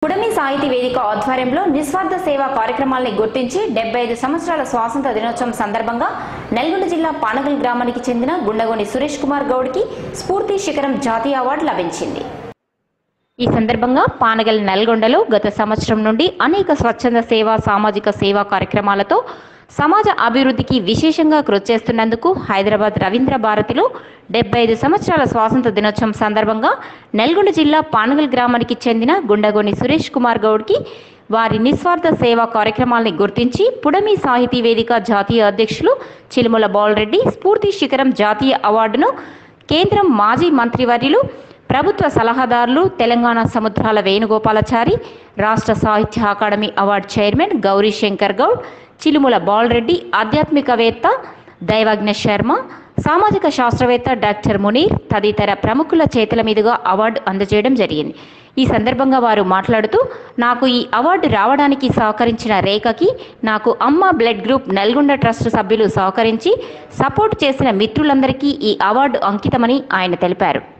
పుడమి సాహితీ వేదిక ఆధ్వర్యంలో నిస్వార్థ సేవా కార్యక్రమాల్ని గుర్తించి డెబ్బై ఐదు సంవత్సరాల స్వాతంత్ర దినోత్సవం సందర్భంగా నల్గొండ జిల్లా పానగల్ గ్రామానికి చెందిన గుండగోని సురేష్ కుమార్ గౌడ్కి స్ఫూర్తి శిఖరం జాతీయ అవార్డు లభించింది ఈ సందర్భంగా పానగల్ నల్గొండలో గత సంవత్సరం నుండి అనేక స్వచ్ఛంద సేవా సామాజిక సేవా కార్యక్రమాలతో సమాజ అభివృద్ధికి విశేషంగా కృషి చేస్తున్నందుకు హైదరాబాద్ రవీంద్ర భారతిలో డెబ్బై ఐదు సంవత్సరాల స్వాతంత్ర దినోత్సవం సందర్భంగా నల్గొండ జిల్లా పానగల్ గ్రామానికి చెందిన గుండగోని సురేష్ కుమార్ గౌడ్కి వారి నిస్వార్థ సేవా కార్యక్రమాల్ని గుర్తించి పుడమి సాహితీ వేదిక జాతీయ అధ్యక్షులు చిలుముల బాలరెడ్డి స్ఫూర్తి శిఖరం జాతీయ అవార్డును కేంద్రం మాజీ మంత్రివర్యులు ప్రభుత్వ సలహాదారులు తెలంగాణ సముద్రాల వేణుగోపాలాచారి రాష్ట్ర సాహిత్య academy award chairman Gauri Shankar Goud Chilumula Balareddy ఆధ్యాత్మికవేత్త దైవజ్ఞ శర్మ సామాజిక శాస్త్రవేత్త డాక్టర్ మునీర్ తదితర ప్రముఖుల చేతుల మీదుగా అవార్డు అందజేయడం జరిగింది ఈ సందర్భంగా వారు మాట్లాడుతూ నాకు ఈ అవార్డు రావడానికి సహకరించిన రేఖకి నాకు అమ్మ బ్లడ్ గ్రూప్ నల్గొండ ట్రస్ట్ సభ్యులు సహకరించి సపోర్ట్ చేసిన మిత్రులందరికీ ఈ అవార్డు అంకితమని ఆయన తెలిపారు